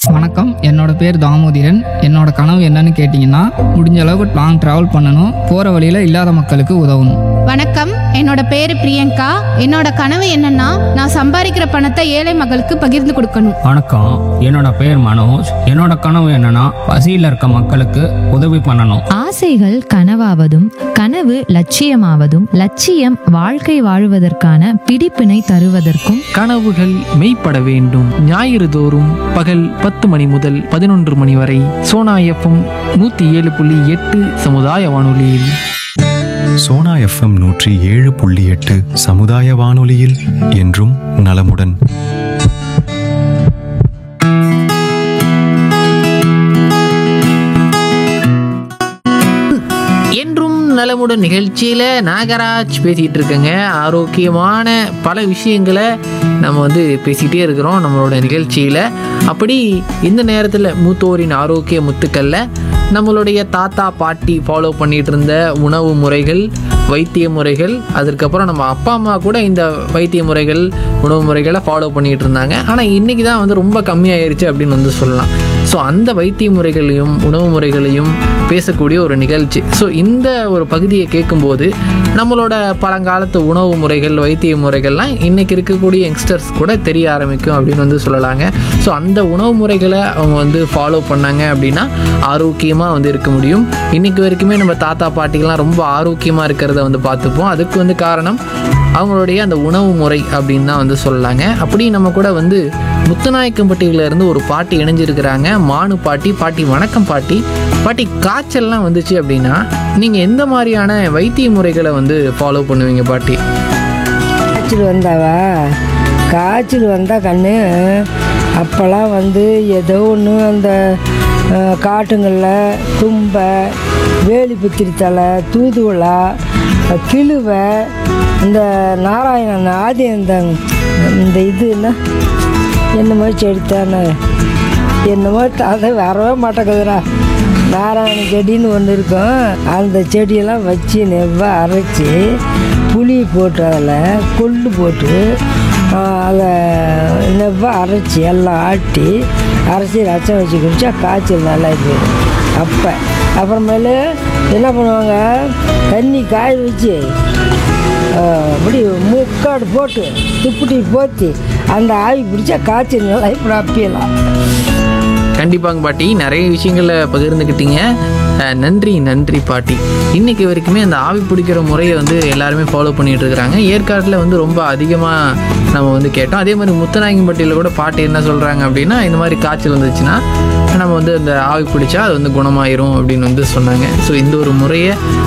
வணக்கம் என்னோட பேர் தாமோதிரன் என்னோட கனவு என்னன்னு கேட்டிங்கன்னா முடிஞ்ச அளவுக்கு லாங் ட்ராவல் பண்ணணும் போகிற வழியில் இல்லாத மக்களுக்கு உதவணும் வணக்கம் என்னோட பேரு பிரியங்கா என்னோட கனவு என்னன்னா நான் சம்பாதிக்கிற பணத்தை ஏழை மக்களுக்கு பகிர்ந்து கொடுக்கணும் வணக்கம் என்னோட பேர் மனோஜ் என்னோட கனவு என்னன்னா பசியில் இருக்க மக்களுக்கு உதவி பண்ணணும் ஆசைகள் கனவாவதும் கனவு லட்சியமாவதும் லட்சியம் வாழ்க்கை வாழுவதற்கான பிடிப்பினை தருவதற்கும் கனவுகள் மெய்ப்பட வேண்டும் ஞாயிறு தோறும் பகல் பத்து மணி முதல் பதினொன்று மணி வரை சோனா எஃப்எம் நூற்றி ஏழு புள்ளி எட்டு சமுதாய வானொலியில் சோனா எஃப்எம் நூற்றி ஏழு புள்ளி எட்டு சமுதாய வானொலியில் என்றும் நலமுடன் என்றும் நலமுடன் நிகழ்ச்சியில் நாகராஜ் பேசிகிட்டு இருக்கேங்க ஆரோக்கியமான பல விஷயங்களை நம்ம வந்து பேசிகிட்டே இருக்கிறோம் நம்மளோட நிகழ்ச்சியில் அப்படி இந்த நேரத்தில் மூத்தோரின் ஆரோக்கிய முத்துக்களில் நம்மளுடைய தாத்தா பாட்டி ஃபாலோ பண்ணிட்டு இருந்த உணவு முறைகள் வைத்திய முறைகள் அதற்கப்புறம் நம்ம அப்பா அம்மா கூட இந்த வைத்திய முறைகள் உணவு முறைகளை ஃபாலோ பண்ணிட்டு இருந்தாங்க ஆனால் இன்றைக்கி தான் வந்து ரொம்ப கம்மியாயிருச்சு அப்படின்னு வந்து சொல்லலாம் ஸோ அந்த வைத்திய முறைகளையும் உணவு முறைகளையும் பேசக்கூடிய ஒரு நிகழ்ச்சி ஸோ இந்த ஒரு பகுதியை கேட்கும்போது நம்மளோட பழங்காலத்து உணவு முறைகள் வைத்திய முறைகள்லாம் இன்றைக்கி இருக்கக்கூடிய யங்ஸ்டர்ஸ் கூட தெரிய ஆரம்பிக்கும் அப்படின்னு வந்து சொல்லலாங்க ஸோ அந்த உணவு முறைகளை அவங்க வந்து ஃபாலோ பண்ணாங்க அப்படின்னா ஆரோக்கியமாக வந்து இருக்க முடியும் இன்றைக்கி வரைக்குமே நம்ம தாத்தா பாட்டிகள்லாம் ரொம்ப ஆரோக்கியமாக இருக்கிறத வந்து பார்த்துப்போம் அதுக்கு வந்து காரணம் அவங்களுடைய அந்த உணவு முறை அப்படின்னு தான் வந்து சொல்லலாங்க அப்படி நம்ம கூட வந்து முத்துநாயக்கம்பட்டியில இருந்து ஒரு பாட்டி இணைஞ்சிருக்கிறாங்க மானு பாட்டி பாட்டி வணக்கம் பாட்டி பாட்டி காய்ச்சல்லாம் வந்துச்சு அப்படின்னா நீங்கள் எந்த மாதிரியான வைத்திய முறைகளை வந்து ஃபாலோ பண்ணுவீங்க பாட்டி காய்ச்சல் வந்தாவா காய்ச்சல் வந்தால் கண்ணு அப்போல்லாம் வந்து ஏதோ ஒன்று அந்த அஹ், காட்டுங்களில் தும்பை வேலிபுத்திரி தலை தூதுவளா அஹ், கிழுவை இந்த நாராயணன் ஆதி இந்த இந்த இது என்ன என்னமோ செடி தானே என்னமோ அதை வரவே மாட்டேங்குதுடா நாராயண செடின்னு ஒன்று இருக்கும் அந்த செடியெல்லாம் வச்சு நெவ்வாக அரைச்சி புளி போட்டு அதில் கொள்ளு போட்டு ஆ, அதை நெவ்வாக அரைச்சி எல்லாம் ஆட்டி அரைச்சி ரசம் வச்சு குடித்தா காய்ச்சல் நல்லா போயிடும் அப்போ அப்புறமேலு என்ன பண்ணுவாங்க தண்ணி காய வச்சு ஆ, அப்படி முக்காடு போட்டு துப்புட்டி போத்தி அந்த ஆவி பிடிச்சா காய்ச்சல் நல்லா இப்போ அப்பியலாம் கண்டிப்பாங்க பாட்டி நிறைய விஷயங்களை பகிர்ந்துக்கிட்டீங்க அஹ், நன்றி நன்றி பாட்டி இன்னைக்கு வரைக்குமே அந்த ஆவி பிடிக்கிற முறையை வந்து எல்லாருமே ஃபாலோ பண்ணிட்டு இருக்கிறாங்க ஏற்காட்டில் வந்து ரொம்ப அதிகமாக நம்ம வந்து கேட்டோம் அதே மாதிரி முத்தநாயகம்பட்டியில் கூட பாட்டி என்ன சொல்கிறாங்க அப்படின்னா இந்த மாதிரி காய்ச்சல் வந்துச்சுன்னா நம்ம வந்து அந்த ஆவி பிடிச்சா அது வந்து குணமாயிரும் அப்படின்னு வந்து சொன்னாங்க ஸோ இந்த ஒரு முறையை